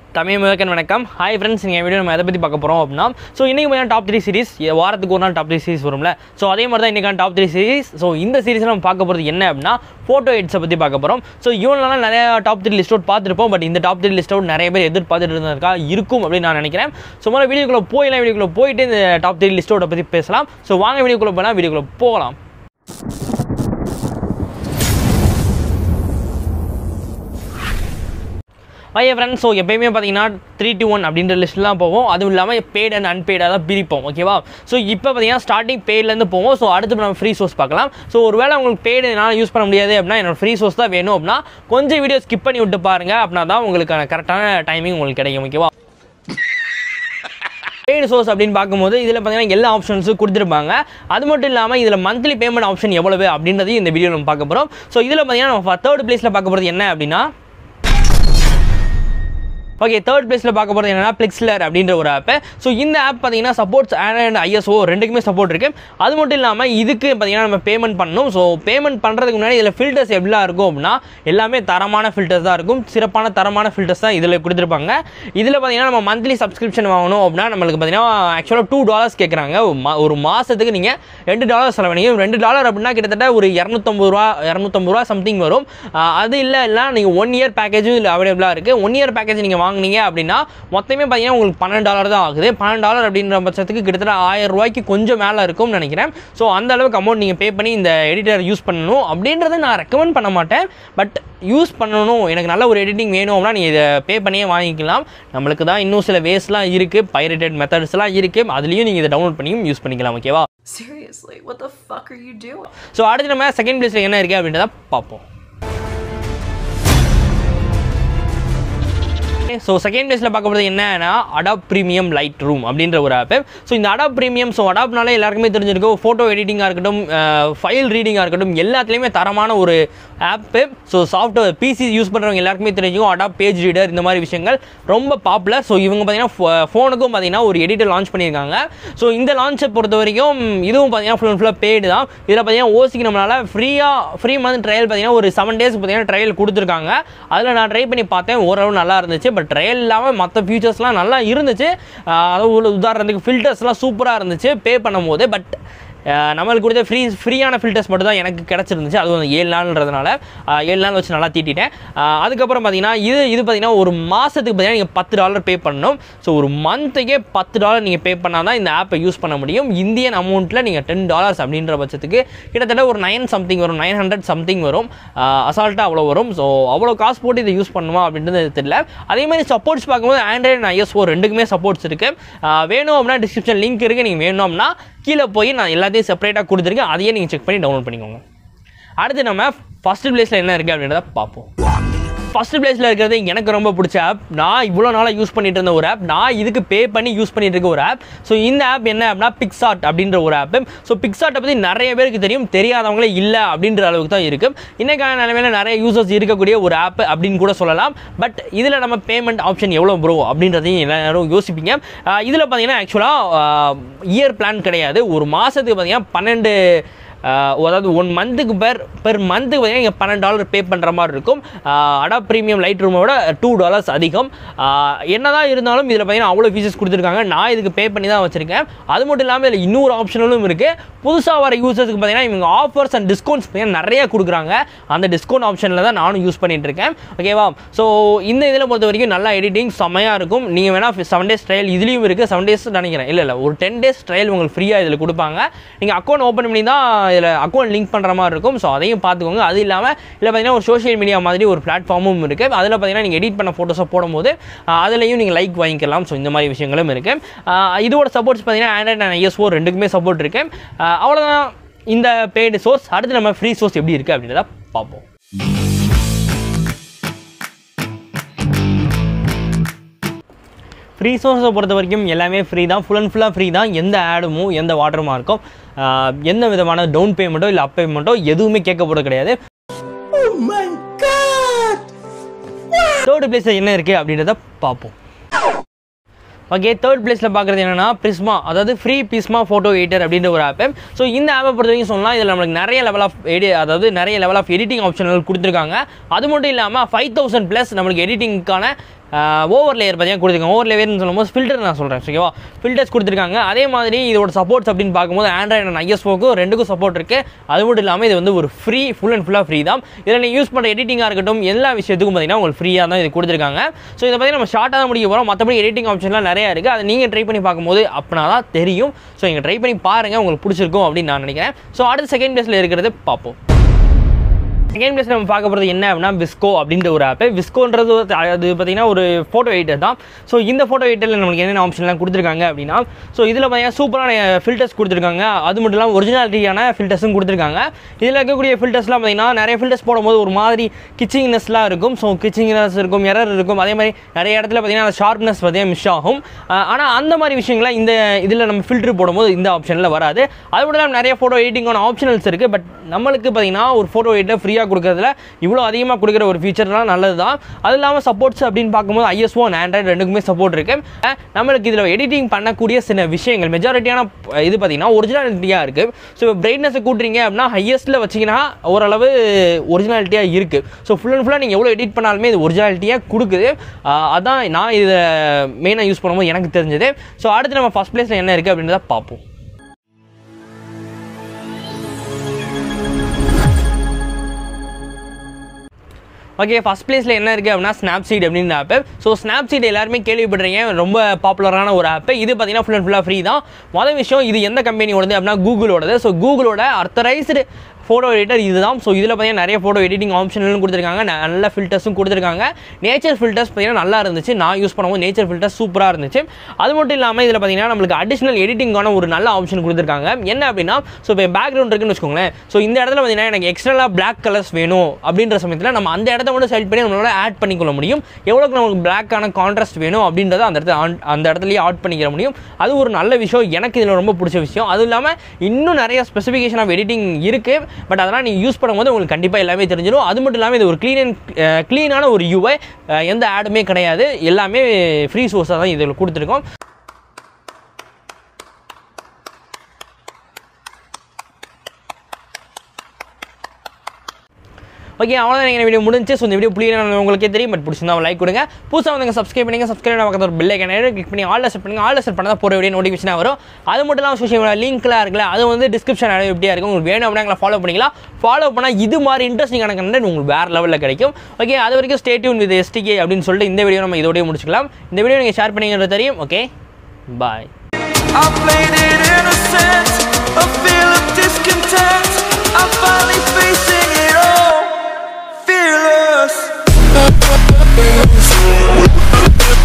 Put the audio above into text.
தமிழ் முதற்கன் வணக்கம் hi friends நீங்கள் video நம்ம எதை பற்றி பார்க்க போகிறோம் அப்படின்னா ஸோ இன்றைக்கி பார்த்தீங்கன்னா டாப் த்ரீ சீரிஸ் வாரத்துக்கு ஒரு நாள் டாப் த்ரீ சீரிஸ் வரும்ல ஸோ அதே மாதிரி தான் இன்றைக்கான டாப் த்ரீ சீரிஸ் ஸோ இந்த சீரிஸில் நம்ம பார்க்க போகிறது என்ன அப்படின்னா ஃபோட்டோ எடிட்ஸை பற்றி பார்க்க போகிறோம் ஸோ இவ்வளோ நாள் நிறைய டாப் த்ரீ லிஸ்ட் அவுட் பார்த்துருப்போம் பட் இந்த டாப் த்ரீ லிஸ்ட் அவுட் நிறைய பேர் எதிர்பார்த்துட்டு இருந்திருக்கா இருக்கும் அப்படின்னு நான் நினைக்கிறேன் ஸோ முதல்ல வீடியோக்குள்ளே போயிடலாம் வீடியோக்குள்ளே போயிட்டு இந்த டாப் த்ரீ லிஸ்ட் அவுட்டை பற்றி பேசலாம் ஸோ வாங்க வீடியோக்குள்ளே போகலாம் வீடியோக்குள்ளே போகலாம் ஐயா ஃப்ரெண்ட்ஸ் ஸோ எப்பயுமே பார்த்தீங்கன்னா த்ரீ டு ஒன் அப்படின்ற லிஸ்ட்லாம் போவோம் அதுவும் இல்லாமல் பெய்ட் அண்ட் அன்பெய்டாக தான் பிரிப்போம் ஓகேவா ஸோ இப்போ பார்த்தீங்கன்னா ஸ்டார்டிங் பெய்ட்லேருந்து போவோம் ஸோ அடுத்து நம்ம ஃப்ரீ சோர்ஸ் பார்க்கலாம் ஸோ ஒருவேளை உங்களுக்கு பெய்டு என்னால் யூஸ் பண்ண முடியாது அப்படின்னா என்னோட ஃப்ரீ சோர்ஸ் தான் வேணும் அப்படின்னா கொஞ்சம் வீடியோ ஸ்கிப் பண்ணி விட்டு பாருங்க அப்படின்னா தான் உங்களுக்கான கரெக்டான டைமிங் உங்களுக்கு கிடைக்கும் ஓகேவா பெய்டு சோர்ஸ் அப்படின்னு பார்க்கும்போது இதில் பார்த்தீங்கன்னா எல்லா ஆப்ஷன்ஸும் கொடுத்துருப்பாங்க அது மட்டும் இல்லாமல் இதில் மந்த்லி பேமெண்ட் ஆப்ஷன் எவ்வளவு அப்படின்றதையும் இந்த வீடியோ நம்ம பார்க்க போகிறோம் ஸோ இதில் பார்த்தீங்கன்னா நம்ம தேர்ட் பிளேஸில் பார்க்க போகிறது என்ன அப்படின்னா ஓகே தேர்ட் பிளேஸில் பார்க்க போகிறது என்னன்னா பிளிக்ஸ்லர் அப்படின்ற ஒரு ஆப் ஸோ இந்த ஆப் பார்த்தீங்கன்னா சப்போர்ட்ஸ் ஆண்ட்ராய்ட் அண்ட் ஐஎஸ்ஓ ரெண்டுக்குமே சப்போர்ட் இருக்குது அது மட்டும் இல்லாமல் இதுக்கு பார்த்தீங்கன்னா நம்ம பேமெண்ட் பண்ணணும் ஸோ பேமெண்ட் பண்ணுறதுக்கு முன்னாடி இதில் ஃபில்டர்ஸ் எப்படிலாம் இருக்கும் அப்படின்னா எல்லாமே தரமான ஃபில்டர்ஸ் தான் இருக்கும் சிறப்பான தரமான ஃபில்டர்ஸ் தான் இதில் கொடுத்துருப்பாங்க இதில் பார்த்தீங்கன்னா நம்ம மந்த்லி சப்ஸ்கிரிப்ஷன் வாங்கணும் அப்படின்னா நம்மளுக்கு பார்த்தீங்கன்னா ஆக்சுவலாக டூ டாலர்ஸ் கேட்குறாங்க ஒரு மாதத்துக்கு நீங்கள் ரெண்டு டாலர் செலவழியும் ரெண்டு டாலர் அப்படின்னா கிட்டத்தட்ட ஒரு இரநூத்தம்பது ரூபா இரநூத்தம்பது ரூபா சம்திங் வரும் ஆஹ் அது இல்லை இல்லை நீங்கள் ஒன் இயர் பேக்கேஜும் இதில் அவைலபிளாக இருக்குது ஒன் இயர் பேக்கேஜ் நீங்கள் வாங்குனீங்க அப்படின்னா மொத்தமே பார்த்தீங்கன்னா உங்களுக்கு பன்னெண்டு டாலர் தான் ஆகுது பன்னெண்டு டாலர் அப்படின்ற பட்சத்துக்கு கிட்டத்தட்ட ஆயிரம் ரூபாய்க்கு கொஞ்சம் மேலே இருக்கும்னு நினைக்கிறேன் ஸோ அந்த அளவுக்கு அமௌண்ட் நீங்கள் பே பண்ணி இந்த எடிட்டர் யூஸ் பண்ணணும் அப்படின்றத நான் ரெக்கமெண்ட் பண்ண மாட்டேன் பட் யூஸ் பண்ணணும் எனக்கு நல்ல ஒரு எடிட்டிங் வேணும் அப்படின்னா நீங்கள் இதை பே பண்ணியே வாங்கிக்கலாம் நம்மளுக்கு தான் இன்னும் சில வேஸ்லாம் இருக்குது பைரேட்டட் மெத்தட்ஸ்லாம் இருக்குது அதுலேயும் நீங்கள் இதை டவுன்லோட் பண்ணியும் யூஸ் பண்ணிக்கலாம் ஓகேவா Seriously, what the fuck are you doing? So அடுத்து நம்ம செகண்ட் பிளேஸில் என்ன இருக்குது அப்படின்றத பார்ப்போம் ஸோ செகண்ட் பிளேஸில் பார்க்க போகிறது என்னன்னா அடாப் ப்ரீமியம் லைட் ரூம் அப்படின்ற ஒரு ஆப் ஸோ இந்த அடாப் ப்ரீமியம் ஸோ அடாப்னாலே எல்லாருக்குமே தெரிஞ்சிருக்கும் ஃபோட்டோ எடிட்டிங்காக இருக்கட்டும் ஃபைல் ரீடிங்காக இருக்கட்டும் எல்லாத்துலேயுமே தரமான ஒரு app so software PC use பண்ணுறவங்க எல்லாருக்குமே தெரிஞ்சுக்கும் அடாப் பேஜ் ரீடர் இந்த மாதிரி விஷயங்கள் ரொம்ப பாப்புலர் ஸோ இவங்க பார்த்தீங்கன்னா ஃபோனுக்கும் பார்த்தீங்கன்னா ஒரு எடிட்டர் லான்ச் பண்ணியிருக்காங்க ஸோ இந்த லான்ச்சை பொறுத்த வரைக்கும் இதுவும் பார்த்தீங்கன்னா ஃபுல் ஃபுல்லாக பெய்டு தான் இதில் பார்த்தீங்கன்னா ஓசிக்கு நம்மளால் ஃப்ரீயாக ஃப்ரீ மந்த் ட்ரையல் பார்த்தீங்கன்னா ஒரு செவன் டேஸ்க்கு பார்த்தீங்கன்னா ட்ரையல் கொடுத்துருக்காங்க அதில் நான் ட்ரை பண்ணி பார்த்தேன் ஓரளவு நல்லா இருந்துச்சு பட் ட்ரையல் இல்லாமல் மற்ற ஃபியூச்சர்ஸ்லாம் நல்லா இருந்துச்சு ஆஹ் அதாவது ஒரு உதாரணத்துக்கு ஃபில்டர்ஸ்லாம் சூப்பராக இருந்துச்சு பே பண்ணும்போது பட் அஹ் நம்மளுக்கு கொடுத்த ஃப்ரீ ஃப்ரீயான ஃபில்டர்ஸ் மட்டும் தான் எனக்கு கிடச்சிருந்துச்சு அதுவும் அந்த ஏழு நாள்ன்றதுனால அஹ் ஏழு நாள் வச்சு நல்லா தீட்டிட்டேன் அஹ் அதுக்கப்புறம் பார்த்தீங்கன்னா இது இது பார்த்தீங்கன்னா ஒரு மாதத்துக்கு பார்த்தீங்கன்னா நீங்கள் பத்து டாலர் பே பண்ணணும் ஸோ ஒரு மந்த்துக்கே பத்து டாலர் நீங்கள் பே பண்ணால் தான் இந்த ஆப்பை யூஸ் பண்ண முடியும் இந்தியன் அமௌண்ட்டில் நீங்கள் டென் டாலர்ஸ் அப்படின்ற பட்சத்துக்கு கிட்டத்தட்ட ஒரு நைன் சம்திங் வரும் நைன் ஹண்ட்ரட் சம்திங் வரும் அசால்ட்டாக அவ்வளோ வரும் ஸோ அவ்வளோ காசு போட்டு இதை யூஸ் பண்ணுமா அப்படின்றது தெரியல அதே மாதிரி சப்போர்ட்ஸ் பார்க்கும்போது ஆண்ட்ராய்டு ஐஎஸ்ஓ ரெண்டுக்குமே சப்போர்ட்ஸ் இருக்குது வேணும் அப்படின்னா டிஸ்கிரிப்ஷன் லிங்க் இருக்குது நீங்கள் வேணும் அப்படின்னா கீழே போய் நான் எல்லாத்தையும் செப்பரேட்டாக கொடுத்துருக்கேன் அதையே நீங்கள் செக் பண்ணி டவுன்லோட் பண்ணிக்கோங்க அடுத்து நம்ம ஃபஸ்ட்டு பிளேஸில் என்ன இருக்குது அப்படின்றத பார்ப்போம் ஃபஸ்ட்டு பிளேஸில் இருக்கிறது எனக்கு ரொம்ப பிடிச்ச ஆப் நான் இவ்வளோ நாளாக யூஸ் பண்ணிட்டு இருந்த ஒரு ஆப் நான் இதுக்கு பே பண்ணி யூஸ் பண்ணிட்டு இருக்க ஒரு ஆப் ஸோ இந்த ஆப் என்ன அப்படின்னா பிக்சார்ட் அப்படின்ற ஒரு ஆப் ஸோ பிக்சார்ட்டை பற்றி நிறைய பேருக்கு தெரியும் தெரியாதவங்களே இல்லை அப்படின்ற அளவுக்கு தான் இருக்குது இன்றைக்கான நிலைமையில் நிறைய யூசர்ஸ் இருக்கக்கூடிய ஒரு ஆப் அப்படின்னு கூட சொல்லலாம் பட் இதில் நம்ம பேமெண்ட் ஆப்ஷன் எவ்வளோ ப்ரோ அப்படின்றதையும் எல்லாரும் யோசிப்பீங்க இதில் பார்த்தீங்கன்னா ஆக்சுவலாக இயர் பிளான் கிடையாது ஒரு மாதத்துக்கு பார்த்தீங்கன்னா பன்னெண்டு ஆஹ் அதாவது ஒன் மந்த்துக்கு பெர் பெர் மந்த்துக்கு பார்த்தீங்கன்னா நீங்கள் பன்னெண்டு டாலர் பே பண்ணுற மாதிரி இருக்கும் அடா ப்ரீமியம் லைட் ரூமை விட டூ டாலர்ஸ் அதிகம் ஆஹ் என்னதான் இருந்தாலும் இதில் பார்த்தீங்கன்னா அவ்வளோ ஃபீச்சர்ஸ் கொடுத்துருக்காங்க நான் இதுக்கு பே பண்ணி தான் வச்சுருக்கேன் அது மட்டும் இல்லாமல் இதில் இன்னொரு ஆப்ஷனும் இருக்குது புதுசாக வர யூசர்ஸ்க்கு பார்த்தீங்கன்னா இவங்க ஆஃபர்ஸ் அண்ட் டிஸ்கவுண்ட்ஸ் பார்த்தீங்கன்னா நிறைய கொடுக்குறாங்க அந்த டிஸ்கவுண்ட் ஆப்ஷனில் தான் நானும் யூஸ் பண்ணிட்டு இருக்கேன் ஓகேவா ஸோ இந்த இதில் பொறுத்த வரைக்கும் நல்லா எடிட்டிங் செம்மையாக இருக்கும் நீங்கள் வேணால் செவன் டேஸ் ட்ரையல் இதுலேயும் இருக்குது செவன் டேஸ் நினைக்கிறேன் இல்லை இல்லை ஒரு டென் டேஸ் ட்ரையல் உங்களுக்கு ஃப்ரீயாக இதில் கொடுப்பாங்க நீங்கள் அக்கௌண்ட் ஓப்பன் பண்ணி தான் இதில் அக்கௌண்ட் லிங்க் பண்ணுற மாதிரி இருக்கும் ஸோ அதையும் பார்த்துக்கோங்க அது இல்லாமல் இதில் பார்த்தீங்கன்னா ஒரு சோஷியல் மீடியா மாதிரி ஒரு பிளாட்ஃபார்மும் இருக்குது அதில் பார்த்தீங்கன்னா நீங்கள் எடிட் பண்ண ஃபோட்டோஸை போடும்போது ஆஹ் அதுலேயும் நீங்கள் லைக் வாங்கிக்கலாம் ஸோ இந்த மாதிரி விஷயங்களும் இருக்குது இதோட சப்போர்ட்ஸ் பார்த்தீங்கன்னா ஆண்ட்ராய்ட் அண்ட் ஐஎஸ்ஓ ரெண்டுக்குமே சப்போர்ட் இருக்குது அவ்வளோதான் இந்த பெய்டு சோர்ஸ் அடுத்து நம்ம ஃப்ரீ சோர்ஸ் எப்படி இருக்குது அப்படின்றத பார்ப்போம் ஃப்ரீ சோர்ஸை பொறுத்த வரைக்கும் எல்லாமே ஃப்ரீ தான் ஃபுல் அண்ட் ஃபுல்லாக ஃப்ரீ தான் எந்த ஆடுமோ எந்த வாட்டர் மார்க்கும் எந்த விதமான டவுன் பேமெண்ட்டோ இல்லை அப் பேமெண்ட்டோ எதுவுமே கேட்கப்பட கிடையாது தேர்ட் பிளேஸில் என்ன இருக்குது அப்படின்றத பார்ப்போம் ஓகே தேர்ட் பிளேஸில் பார்க்குறது என்னன்னா பிரிஸ்மா அதாவது ஃப்ரீ பிஸ்மா ஃபோட்டோ எடிட்டர் அப்படின்ற ஒரு ஆப் ஸோ இந்த ஆப்பை பொறுத்த வரைக்கும் சொல்லலாம் இதில் நம்மளுக்கு நிறைய லெவல் ஆஃப் எடி அதாவது நிறைய லெவல் ஆஃப் எடிட்டிங் ஆப்ஷன்கள் கொடுத்துருக்காங்க அது மட்டும் இல்லாமல் ஃபைவ் தௌசண்ட் ப்ளஸ் நம்மளுக்கு எடிட்டிங்க்கான ஓவர் லேயர் பார்த்தீங்கன்னா கொடுத்துருக்காங்க ஓவர் லேயர்னு சொல்லும்போது ஃபில்டர் நான் சொல்கிறேன் ஓகேவா ஃபில்டர்ஸ் கொடுத்துருக்காங்க அதே மாதிரி இதோட சப்போர்ட்ஸ் அப்படின்னு பார்க்கும்போது ஆண்ட்ராய்டு அண்ட் ஐஎஸ்ஓக்கும் ரெண்டுக்கும் சப்போர்ட் இருக்குது அது மட்டும் இல்லாமல் இது வந்து ஒரு ஃப்ரீ ஃபுல் அண்ட் ஃபுல்லாக ஃப்ரீ தான் இதில் நீங்கள் யூஸ் பண்ணுற எடிட்டிங்காக இருக்கட்டும் எல்லா விஷயத்துக்கும் பார்த்தீங்கன்னா உங்களுக்கு ஃப்ரீயாக தான் இது கொடுத்துருக்காங்க ஸோ இதை பற்றி நம்ம ஷார்ட்டாக தான் முடிக்க போகிறோம் மற்றபடி எடிட்டிங் ஆப்ஷன்லாம் நிறையா இருக்குது அதை நீங்கள் ட்ரை பண்ணி பார்க்கும்போது அப்படின்னா தான் தெரியும் ஸோ நீங்கள் ட்ரை பண்ணி பாருங்கள் உங்களுக்கு பிடிச்சிருக்கும் அப்படின்னு நான் நினைக்கிறேன் ஸோ அடுத்த செகண்ட் பிளேஸில் இருக்கிறது பார்ப்போம் செகண்ட் பிளேஸ் நம்ம பார்க்க போகிறது என்ன அப்படின்னா விஸ்கோ அப்படின்ற ஒரு ஆப்பு விஸ்கோன்றது ஒரு- அது பார்த்தீங்கன்னா ஒரு ஃபோட்டோ எடிட்டர் தான் ஸோ இந்த ஃபோட்டோ எடிட்டரில் நம்மளுக்கு என்னென்ன ஆப்ஷன்லாம் கொடுத்துருக்காங்க அப்படின்னா ஸோ இதில் பார்த்தீங்கன்னா சூப்பரான ஃபில்டர்ஸ் கொடுத்துருக்காங்க அது மட்டும் இல்லாமல் ஒரிஜினாலிட்டியான ஃபில்டர்ஸும் கொடுத்துருக்காங்க இதில் இருக்கக்கூடிய ஃபில்டர்ஸ்லாம் பார்த்தீங்கன்னா நிறைய ஃபில்டர்ஸ் போடும்போது ஒரு மாதிரி கிச்சிங்னஸ்லாம் இருக்கும் ஸோ கிச்சிங்னஸ் இருக்கும் எரர் இருக்கும் அதே மாதிரி நிறைய இடத்துல பார்த்தீங்கன்னா ஷார்ப்னஸ் பார்த்தீங்கன்னா மிஸ் ஆகும் ஆனால் அந்த மாதிரி விஷயங்கள்லாம் இந்த இதில் நம்ம ஃபில்டர் போடும்போது இந்த ஆப்ஷனில் வராது அது மட்டும் இல்லாமல் நிறைய ஃபோட்டோ எடிட்டிங்கான ஆப்ஷனல்ஸ் இருக்குது பட் நம்மளுக்கு பார்த்தீங்கன்னா ஒரு ஃபோட்டோ எடிட்டர் ஃப்ரீயாக கொடுக்கறதுல இவ்வளோ அதிகமாக கொடுக்குற ஒரு ஃபீச்சர்லாம் நல்லது தான் அது இல்லாமல் சப்போர்ட்ஸ் அப்படின்னு பார்க்கும்போது ஐஎஸ்ஓ அண்ட் ஆண்ட்ராய்டு ரெண்டுக்குமே சப்போர்ட் இருக்குது நம்மளுக்கு இதில் எடிட்டிங் பண்ணக்கூடிய சில விஷயங்கள் மெஜாரிட்டியான இது பார்த்தீங்கன்னா ஒரிஜினாலிட்டியாக இருக்குது ஸோ இப்போ பிரைட்னஸை கூட்டுறீங்க அப்படின்னா ஹையஸ்ட்டில் வச்சிங்கன்னா ஓரளவு ஒரிஜினாலிட்டியாக இருக்குது ஸோ ஃபுல் அண்ட் ஃபுல்லாக நீங்கள் எவ்வளோ எடிட் பண்ணாலுமே இது ஒரிஜினாலிட்டியாக கொடுக்குது ஆஹ் அதான் நான் இதை மெயினாக யூஸ் பண்ணும்போது எனக்கு தெரிஞ்சது ஸோ அடுத்து நம்ம ஃபஸ்ட் பிளேஸில் என்ன இருக்குது அப்படின்றத பார்ப்போம் ஓகே ஃபஸ்ட் பிளேஸில் என்ன இருக்குது அப்படின்னா ஸ்னாப்சீட் அப்படின்ற ஆப்பு ஸோ ஸ்னாப்சீட் எல்லாருமே கேள்விப்படுறீங்க ரொம்ப பாப்புலரான ஒரு ஆப்பு இது பார்த்தீங்கன்னா ஃபுல் அண்ட் ஃபுல்லாக ஃப்ரீ தான் மொதல் விஷயம் இது எந்த கம்பெனியோடது அப்படின்னா கூகுளோடது ஸோ கூகுளோட அர்த்தரைஸ்டு ஃபோட்டோ எடிட்டர் இதுதான் ஸோ இதில் பார்த்தீங்கன்னா நிறைய ஃபோட்டோ எடிட்டிங் ஆப்ஷன்களும் கொடுத்துருக்காங்க ந- நல்ல ஃபில்டர்ஸும் கொடுத்துருக்காங்க நேச்சர் ஃபில்டர்ஸ் பார்த்தீங்கன்னா நல்லா இருந்துச்சு நான் யூஸ் பண்ணும்போது நேச்சர் ஃபில்டர்ஸ் சூப்பராக இருந்துச்சு அது மட்டும் இல்லாமல் இதில் பார்த்தீங்கன்னா நம்மளுக்கு அடிஷனல் எடிட்டிங்கான ஒரு நல்ல ஆப்ஷன் கொடுத்துருக்காங்க என்ன அப்படின்னா ஸோ இப்போ பேக்ரவுண்ட் இருக்குன்னு வச்சுக்கோங்களேன் ஸோ இந்த இடத்துல பார்த்தீங்கன்னா எனக்கு எக்ஸ்ட்ரலாக பிளாக் கலர்ஸ் வேணும் அப்படின்ற சமயத்தில் நம்ம அந்த இடத்த மட்டும் செலக்ட் பண்ணி நம்மளால ஆட் பண்ணிக்கொள்ள முடியும் எவ்வளோக்கு நமக்கு பிளாக்கான கான்ட்ராஸ்ட் வேணும் அப்படின்றத அந்த இடத்துல on- அந்த இடத்துலயே ஆட் பண்ணிக்கிற முடியும் அது ஒரு நல்ல விஷயம் எனக்கு இதில் ரொம்ப பிடிச்ச விஷயம் அதுவும் இல்லாமல் இன்னும் நிறைய ஸ்பெசிஃபிகேஷன் ஆஃப் எடிட்டிங் இருக்குது பட் அதெல்லாம் நீங்கள் யூஸ் பண்ணும்போது உங்களுக்கு கண்டிப்பாக எல்லாமே தெரிஞ்சிடும் அது மட்டும் இல்லாமல் இது ஒரு க்ளீன் அண்ட் க்ளீனான ஒரு யூஐ எந்த ஆடுமே கிடையாது எல்லாமே ஃப்ரீ சோர்ஸாக தான் இதில் கொடுத்துருக்கோம் ஓகே அவ்வளோதான் நீங்கள் வீடியோ முடிஞ்சு ஸோ இந்த வீடியோ புள்ளியான உங்களுக்கே தெரியும் பட் பிடிச்சிருந்தா லைக் கொடுங்க புதுசாக வந்து சப்ஸ்கிரைப் பண்ணுங்க சப்ஸ்கிரைப் பக்கத்தில் ஒரு பெல் ஐக்கன் கிளிக் பண்ணி ஆல் செட் பண்ணுங்க ஆல் செட் பண்ணால் போகிற வீடியோ நோட்டிஃபிகேஷன் வரும் அது மட்டும் இல்லாமல் சோஷியல் மீடியா லிங்க்லாம் இருக்குல்ல அது வந்து டிஸ்கிரிப்ஷன் எப்படியா இருக்கும் உங்களுக்கு வேணும் அப்படின்னா ஃபாலோ பண்ணிக்கலாம் ஃபாலோ பண்ணால் இது மாதிரி இன்ட்ரெஸ்டிங்கான கண்டென்ட் உங்களுக்கு வேறு லெவலில் கிடைக்கும் ஓகே அது வரைக்கும் ஸ்டேட்யூன் வித் எஸ்டிகே அப்படின்னு சொல்லிட்டு இந்த வீடியோ நம்ம இதோடய முடிச்சுக்கலாம் இந்த வீடியோ நீங்கள் ஷேர் பண்ணிங்கிறது தெரியும் okay bye I played it innocent, a feel of discontent. I'm finally facing it all, fearless.